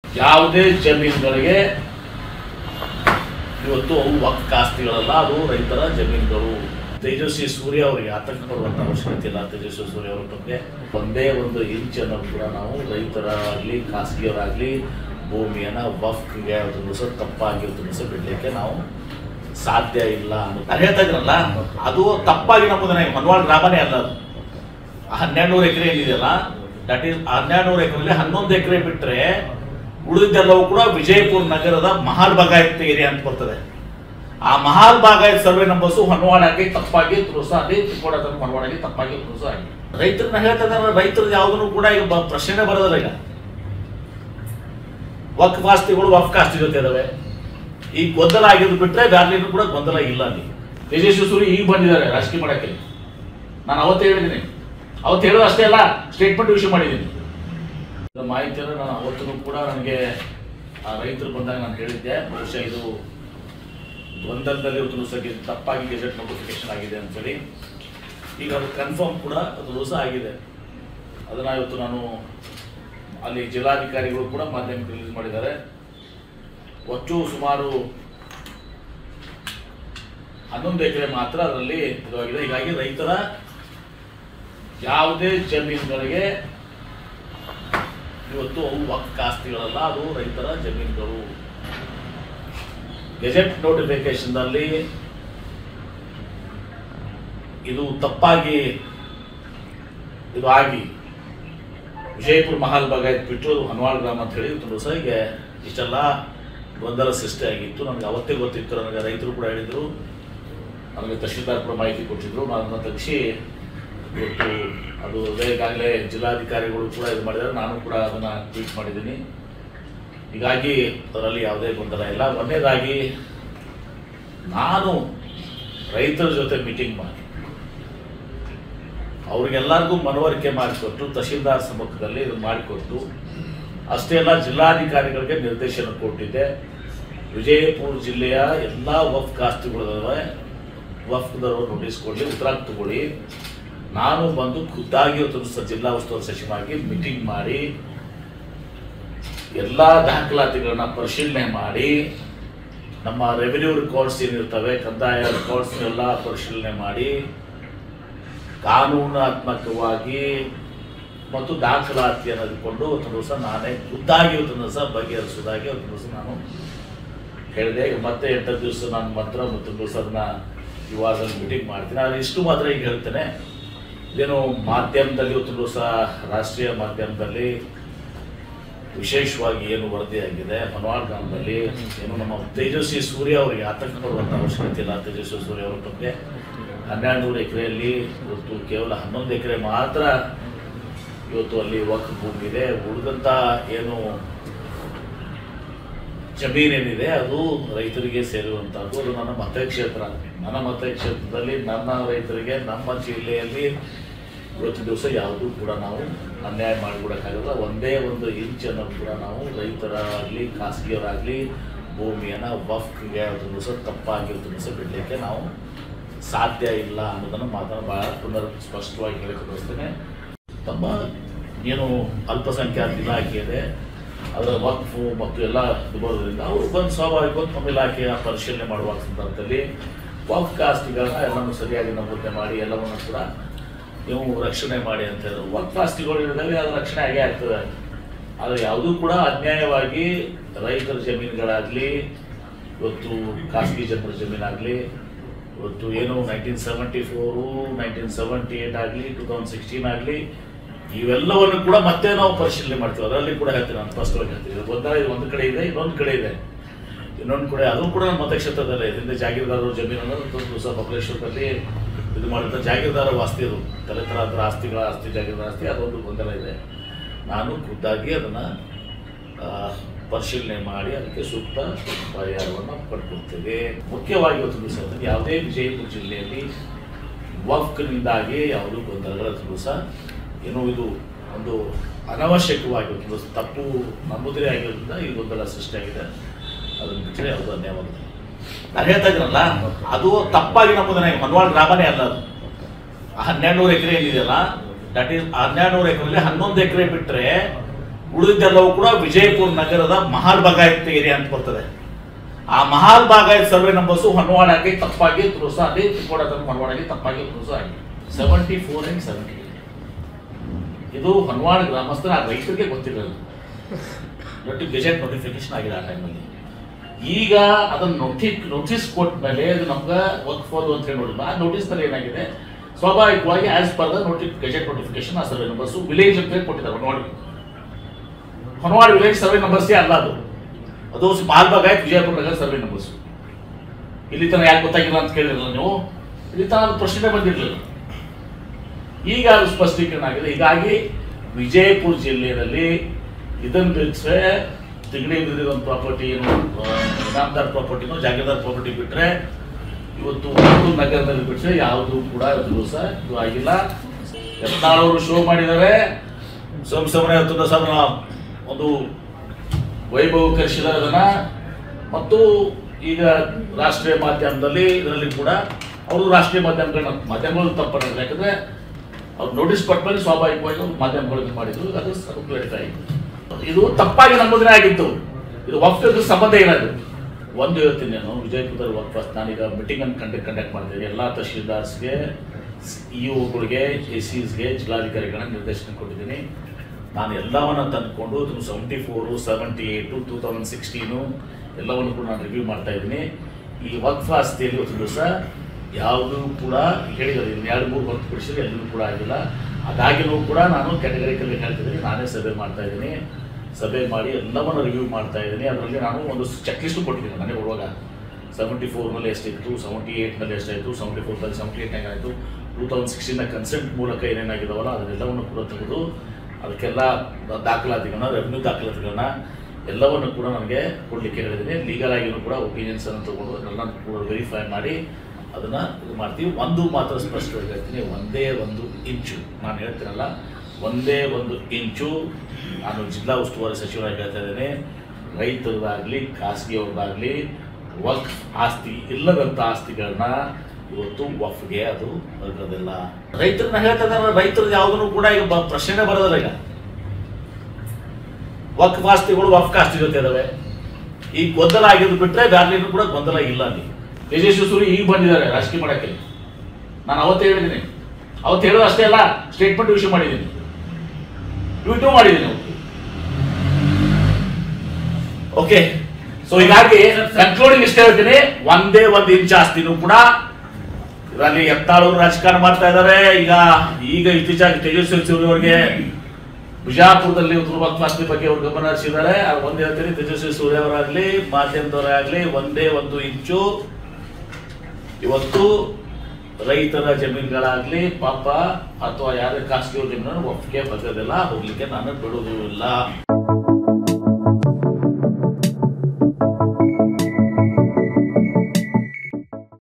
ಯಾವುದೇ ಜಮೀನುಗಳಿಗೆ ಇವತ್ತು ಅವು ವಕ್ಫ್ ಆಸ್ತಿಗಳಲ್ಲ ಅದು ರೈತರ ಜಮೀನುಗಳು ತೇಜಸ್ವಿ ಸೂರ್ಯ ಅವರಿಗೆ ಆತಂಕ ಪಡುವಂತ ಅವಶ್ಯಕತೆ ಇಲ್ಲ ತೇಜಸ್ವಿ ಸೂರ್ಯ ಅವರ ಬಗ್ಗೆ ಒಂದೇ ಒಂದು ಇಂಚನ್ನು ಕೂಡ ನಾವು ರೈತರಾಗ್ಲಿ ಖಾಸಗಿಯವರಾಗ್ಲಿ ಭೂಮಿಯನ್ನ ವಫ್ಗೆ ಅದನ್ನು ಸಹ ತಪ್ಪಾಗಿರೋದನ್ನು ಸಹ ಬಿಡ್ಲಿಕ್ಕೆ ನಾವು ಸಾಧ್ಯ ಇಲ್ಲ ಅನ್ನೋದು ನಾನು ಹೇಳ್ತಾ ಇದ್ರಲ್ಲ ಅದು ತಪ್ಪಾಗಿ ನಮ್ಮದನ್ನ ಮನ್ವಾಳ ಗ್ರಾಮನೇ ಅಲ್ಲ ಅದು ಹನ್ನೆರಡು ನೂರು ಎಕರೆ ಏನಿದೆಯಲ್ಲ ದಟ್ ಈಸ್ ಹನ್ನೆರಡು ನೂರು ಎಕರೆಯಲ್ಲಿ ಹನ್ನೊಂದು ಎಕರೆ ಬಿಟ್ಟರೆ ಉಳಿದಿದ್ದೆಲ್ಲವೂ ಕೂಡ ವಿಜಯಪುರ ನಗರದ ಮಹಾಲ್ ಬಾಗಾಯತ್ ಏರಿಯಾ ಅಂತ ಬರ್ತದೆ ಆ ಮಹಾಲ್ ಬಾಗಾಯತ್ ಸರ್ವೆ ನಂಬರ್ಸು ಹೊನ್ನವಾಡಾಗಿ ತಪ್ಪಾಗಿ ತುರುಸ ಆಗಿ ತಿಕ್ಕೋಡ ಹೊನ್ನವಾಡಾಗಿ ತಪ್ಪಾಗಿ ತುರುಸ ಆಗಿ ರೈತರನ್ನ ಹೇಳ್ತಾ ಇದ್ದಾರೆ ರೈತರದ್ದು ಯಾವುದನ್ನು ಕೂಡ ಈಗ ಬ- ಪ್ರಶ್ನೆ ಬರೋದಿಲ್ಲ ಈಗ ವಕ್ಫ್ ಆಸ್ತಿಗಳು ವಕ್ಫ್ ಆಸ್ತಿ ಜೊತೆ ಇದಾವೆ ಈ ಗೊಂದಲ ಆಗಿದ್ದು ಬಿಟ್ರೆ ಬ್ಯಾರ್ಲಿನೂ ಕೂಡ ಗೊಂದಲ ಇಲ್ಲ ಅಲ್ಲಿ ತೇಜಸ್ವಿ ಸೂರಿ ಈಗ ಬಂದಿದ್ದಾರೆ ರಾಜಕೀಯ ಮಾಡಕ್ಕೆ ನಾನು ಅವತ್ತೇ ಹೇಳಿದ್ದೀನಿ ಅವತ್ತು ಹೇಳೋದು ಅಷ್ಟೇ ಅಲ್ಲ ಸ್ಟೇಟ್ಮೆಂಟ್ ಇಶ್ಯೂ ಮಾಡಿದ್ದೀನಿ ಇದರ ಮಾಹಿತಿಯನ್ನು ನಾನು ಅವತ್ತೂ ಕೂಡ ನನಗೆ ಆ ರೈತರು ಬಂದಾಗ ನಾನು ಹೇಳಿದ್ದೆ ಬಹುಶಃ ಇದು ಗೊಂದಲದಲ್ಲಿ ಇವತ್ತು ಸಹ ತಪ್ಪಾಗಿ ಗೆಜೆಟ್ ನೋಟಿಫಿಕೇಶನ್ ಆಗಿದೆ ಅಂತೇಳಿ ಈಗ ಅದು ಕನ್ಫರ್ಮ್ ಕೂಡ ಅದು ಸಹ ಆಗಿದೆ ಅದನ್ನ ಇವತ್ತು ನಾನು ಅಲ್ಲಿ ಜಿಲ್ಲಾಧಿಕಾರಿಗಳು ಕೂಡ ಮಾಧ್ಯಮಕ್ಕೆ ರಿಲೀಸ್ ಮಾಡಿದ್ದಾರೆ ಒಟ್ಟು ಸುಮಾರು ಹನ್ನೊಂದು ಎಕರೆ ಮಾತ್ರ ಅದರಲ್ಲಿ ಇದಾಗಿದೆ ಹೀಗಾಗಿ ರೈತರ ಯಾವುದೇ ಜಮೀನುಗಳಿಗೆ ಇವತ್ತು ಅವು ವಕ್ಫ್ ಆಸ್ತಿಗಳಲ್ಲ ಅದು ರೈತರ ಜಮೀನುಗಳು ಗೆಜೆಟ್ ನೋಟಿಫಿಕೇಶನ್ನಲ್ಲಿ ಇದು ತಪ್ಪಾಗಿ ಇದು ಆಗಿ ವಿಜಯಪುರ ಮಹಾಲ್ ಭಾಗ ಬಿಟ್ಟು ಹನವಾಳ ಗ್ರಾಮ ಅಂತ ಹೇಳಿ ತುಂಬ ಸಹ ಹೀಗೆ ಇಷ್ಟೆಲ್ಲ ಗೊಂದಲ ಸೃಷ್ಟಿ ಆಗಿತ್ತು ನನಗೆ ಅವತ್ತೇ ಗೊತ್ತಿತ್ತು ನನಗೆ ರೈತರು ಕೂಡ ಹೇಳಿದರು ನನಗೆ ತಹಶೀಲ್ದಾರ್ ಕೂಡ ಮಾಹಿತಿ ಕೊಟ್ಟಿದ್ರು ನಾನು ಅದನ್ನು ತೆಗಿಸಿ ಇವತ್ತು ಅದು ಈಗಾಗಲೇ ಜಿಲ್ಲಾಧಿಕಾರಿಗಳು ಕೂಡ ಇದು ಮಾಡಿದ್ದಾರೆ ನಾನು ಕೂಡ ಅದನ್ನು ಟ್ವೀಟ್ ಮಾಡಿದ್ದೀನಿ ಹೀಗಾಗಿ ಅದರಲ್ಲಿ ಯಾವುದೇ ಗೊಂದಲ ಇಲ್ಲ ಒಂದನೇದಾಗಿ ನಾನು ರೈತರ ಜೊತೆ ಮೀಟಿಂಗ್ ಮಾಡಿ ಅವ್ರಿಗೆಲ್ಲರಿಗೂ ಮನವರಿಕೆ ಮಾಡಿಕೊಟ್ಟು ತಹಶೀಲ್ದಾರ್ ಸಮ್ಮುಖದಲ್ಲಿ ಇದು ಮಾಡಿಕೊಟ್ಟು ಅಷ್ಟೇ ಅಲ್ಲ ಜಿಲ್ಲಾಧಿಕಾರಿಗಳಿಗೆ ನಿರ್ದೇಶನ ಕೊಟ್ಟಿದ್ದೆ ವಿಜಯಪುರ ಜಿಲ್ಲೆಯ ಎಲ್ಲ ವಫ್ ಆಸ್ತಿಗಳಿದಾವೆ ವಫ್ದವರು ನೋಟಿಸ್ ಕೊಡಲಿ ಉತ್ತರ ತಗೊಳ್ಳಿ ನಾನು ಬಂದು ಖುದ್ದಾಗಿ ಇವತ್ತು ಸ- ಜಿಲ್ಲಾ ಉಸ್ತುವಾರಿ ಸಚಿವನಾಗಿ ಮೀಟಿಂಗ್ ಮಾಡಿ ಎಲ್ಲ ದಾಖಲಾತಿಗಳನ್ನ ಪರಿಶೀಲನೆ ಮಾಡಿ ನಮ್ಮ ರೆವಿನ್ಯೂ ರೆಕಾರ್ಡ್ಸ್ ಏನಿರ್ತವೆ ಕಂದಾಯ ರೆಕಾರ್ಡ್ಸ್ ಎಲ್ಲ ಪರಿಶೀಲನೆ ಮಾಡಿ ಕಾನೂನಾತ್ಮಕವಾಗಿ ಮತ್ತು ದಾಖಲಾತಿಯನ್ನು ಇಟ್ಕೊಂಡು ಒಂದು ದಿವಸ ನಾನೇ ಖುದ್ದಾಗಿ ಒಂದು ದಿವಸ ಬಗೆಹರಿಸೋದಾಗಿ ಒಂದು ದಿವಸ ನಾನು ಹೇಳಿದೆ ಈಗ ಮತ್ತೆ ಎಂಟತ್ತು ದಿವಸ ನಾನು ಮಾತ್ರ ಮತ್ತೊಂದು ದಿವಸ ಅದನ್ನ ಇವಾಗಲ್ಲಿ ಮೀಟಿಂಗ್ ಮಾಡ್ತೀನಿ ಆದರೆ ಇಷ್ಟು ಮಾತ್ರ ಈಗ ಹೇಳ್ತೇನೆ ಇದೇನು ಮಾಧ್ಯಮದಲ್ಲಿ ಒಂದು ದಿವಸ ರಾಷ್ಟ್ರೀಯ ಮಾಧ್ಯಮದಲ್ಲಿ ವಿಶೇಷವಾಗಿ ಏನು ವರದಿಯಾಗಿದೆ ಮನವಾಳ್ ಗ್ರಾಮದಲ್ಲಿ ಏನು ನಮ್ಮ ತೇಜಸ್ವಿ ಸೂರ್ಯ ಅವರಿಗೆ ಆತಂಕ ಪಡುವಂಥ ಅವಶ್ಯಕತೆ ಇಲ್ಲ ತೇಜಸ್ವಿ ಸೂರ್ಯ ಅವರ ಬಗ್ಗೆ ಹನ್ನೆರಡು ನೂರು ಎಕರೆಯಲ್ಲಿ ಇವತ್ತು ಕೇವಲ ಹನ್ನೊಂದು ಎಕರೆ ಮಾತ್ರ ಇವತ್ತು ಅಲ್ಲಿ ವಕ್ ಭೂಮಿ ಇದೆ ಉಳಿದಂಥ ಏನು ಜಮೀನೇನಿದೆ ಅದು ರೈತರಿಗೆ ಸೇರುವಂಥದ್ದು ಅದು ನನ್ನ ಮತಕ್ಷೇತ್ರ ನನ್ನ ಮತಕ್ಷೇತ್ರದಲ್ಲಿ ನನ್ನ ರೈತರಿಗೆ ನಮ್ಮ ಜಿಲ್ಲೆಯಲ್ಲಿ ಇವತ್ತು ದಿವಸ ಯಾವುದೂ ಕೂಡ ನಾವು ಅನ್ಯಾಯ ಮಾಡಿಕೊಡೋಕ್ಕಾಗಲ್ಲ ಒಂದೇ ಒಂದು ಇಂಚನ್ನು ಕೂಡ ನಾವು ರೈತರಾಗಲಿ ಖಾಸಗಿಯವರಾಗಲಿ ಭೂಮಿಯನ್ನು ವಫ್ಗೆ ಅದನ್ನು ದಿವಸ ತಪ್ಪಾಗಿರೋದನ್ನು ಸಹ ಬಿಡಲಿಕ್ಕೆ ನಾವು ಸಾಧ್ಯ ಇಲ್ಲ ಅನ್ನೋದನ್ನು ಮಾತನ್ನು ಭಾಳ ಪುನರ್ ಸ್ಪಷ್ಟವಾಗಿ ಹೇಳಕ್ಕೆ ಬಯಸ್ತೇನೆ ತಮ್ಮ ಏನು ಅಲ್ಪಸಂಖ್ಯಾತ ಇಲಾಖೆ ಇದೆ ಅದರ ವಕ್ಫು ಮತ್ತು ಎಲ್ಲ ಇದು ಬರೋದ್ರಿಂದ ಅವರು ಬಂದು ಸ್ವಾಭಾವಿಕವಾಗಿ ತಮ್ಮ ಇಲಾಖೆಯ ಪರಿಶೀಲನೆ ಮಾಡುವ ಸಂದರ್ಭದಲ್ಲಿ ವಕ್ಫ್ ಆಸ್ತಿಗಳನ್ನ ಎಲ್ಲವನ್ನು ಸರಿಯಾಗಿ ನಮೂದನೆ ಮಾಡಿ ಎಲ್ಲವನ್ನು ಕೂಡ ನೀವು ರಕ್ಷಣೆ ಮಾಡಿ ಅಂತ ಹೇಳಿದ್ರು ವಕ್ಫ್ ಆಸ್ತಿಗಳು ಇದ್ದಾವೆ ಅದು ರಕ್ಷಣೆ ಆಗೇ ಆಗ್ತದೆ ಆದರೆ ಯಾವುದೂ ಕೂಡ ಅನ್ಯಾಯವಾಗಿ ರೈತರ ಜಮೀನುಗಳಾಗಲಿ ಇವತ್ತು ಖಾಸಗಿ ಜನರ ಜಮೀನಾಗಲಿ ಇವತ್ತು ಏನು nineteen seventy four nineteen seventy eight ಆಗಲಿ ಟೂ ತೌಸಂಡ್ ಸಿಕ್ಸ್ಟೀನ್ ಆಗಲಿ ಇವೆಲ್ಲವನ್ನು ಕೂಡ ಮತ್ತೆ ನಾವು ಪರಿಶೀಲನೆ ಮಾಡ್ತೀವಿ ಅದರಲ್ಲಿ ಕೂಡ ಹೇಳ್ತೀನಿ ನಾನು ಸ್ಪಷ್ಟವಾಗಿ ಹೇಳ್ತೀನಿ ಇದು ಗೊಂದಲ ಇದು ಒಂದು ಕಡೆ ಇದೆ ಇನ್ನೊಂದು ಕಡೆ ಇದೆ ಇನ್ನೊಂದು ಕಡೆ ಅದು ಕೂಡ ನಮ್ಮ ಮತಕ್ಷೇತ್ರದಲ್ಲೇ ಇದೆ. ಹಿಂದೆ ಜಾಗೀರ್ದಾರರ ಜಮೀನು ಅನ್ನೋದು ಒಂದು ದಿವಸ ಬಬಲೇಶ್ವರದಲ್ಲಿ ಇದು ಮಾಡಿದ ಜಾಗೀರ್ದಾರ ಆಸ್ತಿ ಅದು ತಲೆತರಾಂತರ ಆಸ್ತಿಗಳ ಆಸ್ತಿ ಜಾಗೀರ್ದಾರ ಆಸ್ತಿ ಅದೊಂದು ಗೊಂದಲ ಇದೆ ನಾನು ಖುದ್ದಾಗಿ ಅದನ್ನು ಪರಿಶೀಲನೆ ಮಾಡಿ ಅದಕ್ಕೆ ಸೂಕ್ತ ಪರಿಹಾರವನ್ನು ಪಡ್ಕೊಳ್ತೇವೆ ಮುಖ್ಯವಾಗಿ ಇವತ್ತು ದಿವಸ ಯಾವುದೇ ವಿಜಯಪುರ ಜಿಲ್ಲೆಯಲ್ಲಿ ವಫ್ಕ್ನಿಂದಾಗಿ ಯಾವುದೂ ಗೊಂದಲಗಳ ದಿವಸ ಏನೋ ಇದು ಒಂದು ಅನವಶ್ಯಕವಾಗಿ ಒಂದು ದಿವಸ ತಪ್ಪು ನಮ್ಮದೇ ಆಗಿರೋದ್ರಿಂದ ಈ ಗೊಂದಲ ಸೃಷ್ಟಿಯಾಗಿದೆ ಅದನ್ನು ಬಿಟ್ಟರೆ ಯಾವುದು ಅನ್ಯಾಯವಾಗುತ್ತೆ ನಾನು ಹೇಳ್ತಾ ಇದ್ದೀನಲ್ಲ ಅದು ತಪ್ಪಾಗಿ ನಮ್ಮದನ್ನ ಮನ್ವಾಳ ಗ್ರಾಮನೇ ಅಲ್ಲ ಅದು ಹನ್ನೆರಡು ನೂರು ಎಕರೆ ಏನಿದೆಯಲ್ಲ ದಟ್ ಈಸ್ ಹನ್ನೆರಡು ನೂರು ಎಕರೆಯಲ್ಲಿ ಹನ್ನೊಂದು ಎಕರೆ ಬಿಟ್ಟರೆ ಉಳಿದಿದ್ದೆಲ್ಲವೂ ಕೂಡ ವಿಜಯಪುರ ನಗರದ ಮಹಾಲ್ ಬಗಾಯತ್ ಏರಿಯಾ ಅಂತ ಬರ್ತದೆ ಆ ಮಹಾಲ್ ಬಾಗಾಯತ್ ಸರ್ವೆ ನಂಬರ್ಸು ಹೊನ್ನವಾಡಾಗಿ ತಪ್ಪಾಗಿ ತುರುಸ ಅಲ್ಲಿ ತಿಕ್ಕೋಡ ಹೊನ್ನವಾಡಾಗಿ ತಪ್ಪಾಗಿ ತುರುಸ ಆಗಿ ಸೆವೆಂಟಿ ಫೋರ್ ಅಂಡ್ ಸೆವೆಂಟಿ ಇದು ಹೊನ್ನವಾಡ ಗ್ರಾಮಸ್ಥರ ಆ ರೈತರಿಗೆ ಗೊತ್ತಿರಲಿಲ್ಲ ನೋಟಿ ಗೆಜೆಟ್ ನೋಟಿಫಿಕೇಶನ್ ಆಗಿದೆ ಆ ಟೈಮಲ್ಲಿ ಈಗ ಅದನ್ನ ನೋಟಿ ನೋಟಿಸ್ ಕೊಟ್ಟ ಮೇಲೆ ಅದು ನಮ್ಗೆ ವರ್ಕ್ ಫಾರ್ ಅಂತ ಹೇಳಿ ನೋಡಿಲ್ಲ ಆ ನೋಟಿಸ್ ನಲ್ಲಿ ಏನಾಗಿದೆ ಸ್ವಾಭಾವಿಕವಾಗಿ ಆಸ್ ಪರ್ ದ ನೋಟಿ ಗೆಜೆಟ್ ನೋಟಿಫಿಕೇಶನ್ ಆ ಸರ್ವೆ ನಂಬರ್ಸ್ ವಿಲೇಜ್ ಅಂತ ಹೇಳಿ ಕೊಟ್ಟಿದ್ದಾರೆ ಹೊನ್ನವಾಡ ಹೊನ್ನವಾಡ ವಿಲೇಜ್ ಸರ್ವೆ ನಂಬರ್ಸೇ ಅಲ್ಲ ಅದು ಅದು ಮಾಲ್ಬಾಗ್ ಆಯ್ತು ವಿಜಯಪುರ ನಗರ ಸರ್ವೆ ನಂಬರ್ಸ್ ಇಲ್ಲಿ ತನಕ ಯಾಕೆ ಗೊತ್ತಾಗಿಲ್ಲ ಅಂತ ಕೇಳಿರಲ್ಲ ನೀವು ಇಲ್ಲಿ ತನಕ ಅದು ಪ್ರಶ್ನೆ ಬಂದಿರಲಿಲ್ಲ ಈಗ ಅದು ಸ್ಪಷ್ಟೀಕರಣ ಆಗಿದೆ ಹೀಗಾಗಿ ವಿಜಯಪುರ ಜಿಲ್ಲೆಯಲ್ಲಿ ಇದನ್ನು ಬಿಟ್ಟರೆ ತಿಗಡಿ ಬಿದ್ದಿರೋ ಪ್ರಾಪರ್ಟಿ ಏನು ಇನಾಮದಾರ್ ಪ್ರಾಪರ್ಟಿನೋ ಜಾಗೀರ್ದಾರ್ ಪ್ರಾಪರ್ಟಿ ಬಿಟ್ಟರೆ ಇವತ್ತು ಒಂದು ನಗರದಲ್ಲಿ ಬಿಟ್ಟರೆ ಯಾವುದು ಕೂಡ ಇವತ್ತು ದಿವಸ ಇದು ಆಗಿಲ್ಲ ಯತ್ನಾಳವರು ಶೋ ಮಾಡಿದ್ದಾರೆ ಸೋಮ ಸಮಯ ಹತ್ತೊಂದು ಸಾವಿರ ಒಂದು ವೈಭವೀಕರಿಸಿದ್ದಾರೆ ಅದನ್ನ ಮತ್ತು ಈಗ ರಾಷ್ಟ್ರೀಯ ಮಾಧ್ಯಮದಲ್ಲಿ ಇದರಲ್ಲಿ ಕೂಡ ಅವರು ರಾಷ್ಟ್ರೀಯ ಮಾಧ್ಯಮಗಳನ್ನ ಮಾಧ್ಯಮಗಳು ತಪ್ಪಲ್ಲ ಯಾಕಂದ್ರೆ ಅವ್ರು ನೋಟಿಸ್ ಕೊಟ್ಟ ಮೇಲೆ ಸ್ವಾಭಾವಿಕವಾಗಿ ಅವ್ರು ಮಾಧ್ಯಮಗಳಿಗೆ ಮಾಡಿದ್ರು ಅದು ಅದು clarify ಆಯಿತು ಇದು ತಪ್ಪಾಗಿ ನಂಬುದ್ರೆ ಆಗಿತ್ತು ಇದು ವಕ್ಫ್ ಸಂಬಂಧ ಇರೋದು ಒಂದು ಹೇಳ್ತೀನಿ ನಾನು ವಿಜಯಪುರದಲ್ಲಿ ವಕ್ಫ್ ಫಸ್ಟ್ ನಾನೀಗ ಮೀಟಿಂಗ್ ಅನ್ನು ಕಂಡಕ್ಟ್ ಕಂಡಕ್ಟ್ ಮಾಡ್ತೀವಿ ಎಲ್ಲ ತಹಶೀಲ್ದಾರ್ಸ್ಗೆ ಇ ಒಗಳಿಗೆ ಎ ಸಿಸ್ಗೆ ಜಿಲ್ಲಾಧಿಕಾರಿಗಳನ್ನ ನಿರ್ದೇಶನ ಕೊಟ್ಟಿದ್ದೀನಿ ನಾನು ಎಲ್ಲವನ್ನ ತಂದುಕೊಂಡು ಇದು seventy four seventy eight two thousand sixteen ಎಲ್ಲವನ್ನು ಕೂಡ ನಾನು ರಿವ್ಯೂ ಮಾಡ್ತಾ ಇದ್ದೀನಿ ಈ ವಕ್ಫ್ ಆಸ್ತಿಯಲ್ಲಿ ಇವತ್ತು ದಿವಸ ಯಾವುದೂ ಕೂಡ ಹೇಳಿದ್ದಾರೆ ಇನ್ನು ಎರಡು ಮೂರು ಹೊರತುಪಡಿಸಿದ್ರೆ ಎಲ್ಲೂ ಕೂಡ ಆಗಿಲ್ಲ ಅದಾಗಿನೂ ಕೂಡ ನಾನು ಕ್ಯಾಟಗರಿಕಲ್ಲಿ ಹೇಳ್ತಿದ್ದೀನಿ ನಾನೇ ಸಭೆ ಮಾಡ್ತಾ ಇದ್ದೀನಿ ಸಭೆ ಮಾಡಿ ಎಲ್ಲವನ್ನು ರಿವ್ಯೂ ಮಾಡ್ತಾ ಇದ್ದೀನಿ ಅದರಲ್ಲಿ ನಾನು ಒಂದು ಚೆಕ್ ಲಿಸ್ಟು ಕೊಟ್ಟಿದ್ದೀನಿ ನನಗೆ ಕೊಡುವಾಗ ಸೆವೆಂಟಿ ಫೋರ್ನಲ್ಲಿ ಎಷ್ಟಿತ್ತು ಸೆವೆಂಟಿ ಏಯ್ಟ್ನಲ್ಲಿ ಎಷ್ಟಾಯಿತು ಸೆವೆಂಟಿ ಫೋರ್ನಲ್ಲಿ ಸೆವೆಂಟಿ ಏಯ್ಟ್ ಆಯಿತು ಟೂ ತೌಸಂಡ್ ಸಿಕ್ಸ್ಟೀನ ಕನ್ಸೆಂಟ್ ಮೂಲಕ ಏನೇನಾಗಿದಾವಲ್ಲ ಅದನ್ನೆಲ್ಲವನ್ನು ಕೂಡ ತೆಗೆದು ಅದಕ್ಕೆಲ್ಲ ದಾಖಲಾತಿಗಳನ್ನ ರೆವೆನ್ಯೂ ದಾಖಲಾತಿಗಳನ್ನ ಎಲ್ಲವನ್ನು ಕೂಡ ನನಗೆ ಕೊಡಲಿಕ್ಕೆ ಹೇಳಿದ್ದೀನಿ ಲೀಗಲ್ ಆಗಿನೂ ಕೂಡ ಒಪಿನಿಯನ್ಸ್ ಅನ್ನು ತಗೊಂಡು ಅದನ್ನೆಲ್ಲ ಕೂಡ ವೆರಿಫೈ ಮಾಡಿ ಅದನ್ನ ಇದು ಮಾಡ್ತೀವಿ ಒಂದು ಮಾತ್ರ ಸ್ಪಷ್ಟವಾಗಿ ಹೇಳ್ತೀನಿ ಒಂದೇ ಒಂದು ಇಂಚು ನಾನು ಹೇಳ್ತೀನಲ್ಲ ಒಂದೇ ಒಂದು ಇಂಚು ನಾನು ಜಿಲ್ಲಾ ಉಸ್ತುವಾರಿ ಸಚಿವರಾಗಿ ಹೇಳ್ತಾ ಇದ್ದೇನೆ ರೈತರದಾಗಲಿ ಖಾಸಗಿಯವ್ರದ್ದಾಗಲಿ ವಕ್ಫ್ ಆಸ್ತಿ ಇಲ್ಲದಂಥ ಆಸ್ತಿಗಳನ್ನ ಇವತ್ತು ವಫ್ಗೆ ಅದು ಬರೋದಿಲ್ಲ ರೈತರನ್ನ ಹೇಳ್ತಾ ಇದ್ದಾರೆ ರೈತರದ್ದು ಯಾವುದನ್ನು ಕೂಡ ಈಗ ಬ- ಪ್ರಶ್ನೆ ಬರೋದಿಲ್ಲ ಈಗ ವಕ್ಫ್ ಆಸ್ತಿಗಳು ವಫ್ಕ್ ಆಸ್ತಿ ಜೊತೆ ಇದಾವೆ ಈ ಗೊಂದಲ ಆಗಿದ್ದು ಬಿಟ್ರೆ ಬ್ಯಾರ್ಲಿನೂ ಕೂಡ ಗೊಂದಲ ಇಲ್ಲ ಅಲ್ಲಿ ತೇಜಸ್ವಿ ಸೂರಿ ಈಗ ಬಂದಿದ್ದಾರೆ ರಾಜಕೀಯ ಮಾಡಕ್ಕೆ ನಾನು ಅವತ್ತೇ ಹೇಳಿದ್ದೀನಿ ಅವತ್ತು ಹೇಳೋದು ಅಷ್ಟೇ ಅಲ್ಲ ಸ್ಟೇಟ್ಮೆಂಟ್ ಇಶ್ಯೂ ಮಾಡಿದ್ದೀನಿ ಟ್ವೀಟು ಮಾಡಿದ್ದೀನಿ ಅವತ್ತು ಓಕೆ ಸೊ ಹೀಗಾಗಿ ಕನ್ಕ್ಲೂಡಿಂಗ್ ಇಷ್ಟ ಹೇಳ್ತೀನಿ ಒಂದೇ ಒಂದು ಇಂಚ್ ಆಸ್ತಿನೂ ಕೂಡ ಇದರಲ್ಲಿ ಎತ್ತಾಳರು ರಾಜಕಾರಣ ಮಾಡ್ತಾ ಇದ್ದಾರೆ ಈಗ ಈಗ ಇತ್ತೀಚೆಗೆ ತೇಜಸ್ವಿ ಸೂರ್ಯ ಅವರಿಗೆ ಬಿಜಾಪುರದಲ್ಲಿ ವಕ್ಫ್ ಆಸ್ತಿ ಬಗ್ಗೆ ಅವರು ಗಮನ ಹರಿಸಿದ್ದಾರೆ ಅದು ಒಂದೇ ಹೇಳ್ತೀನಿ ತೇಜಸ್ವಿ ಸೂರ್ಯ ಅವರಾಗ್ಲಿ ಮಾಧ್ಯಮದವರಾಗ್ಲಿ ಒಂದೇ ಒಂದು ಇಂಚು ಇವತ್ತು ರೈತರ ಜಮೀನುಗಳಾಗ್ಲಿ ಪಾಪ ಅಥವಾ ಯಾರೇ ಖಾಸಗಿ ಜಮೀನು ಒಪ್ಪಿಗೆ ಬಗ್ಗದೆಲ್ಲ ಹೋಗ್ಲಿಕ್ಕೆ ನಾನು ಬಿಡುವುದೂ ಇಲ್ಲ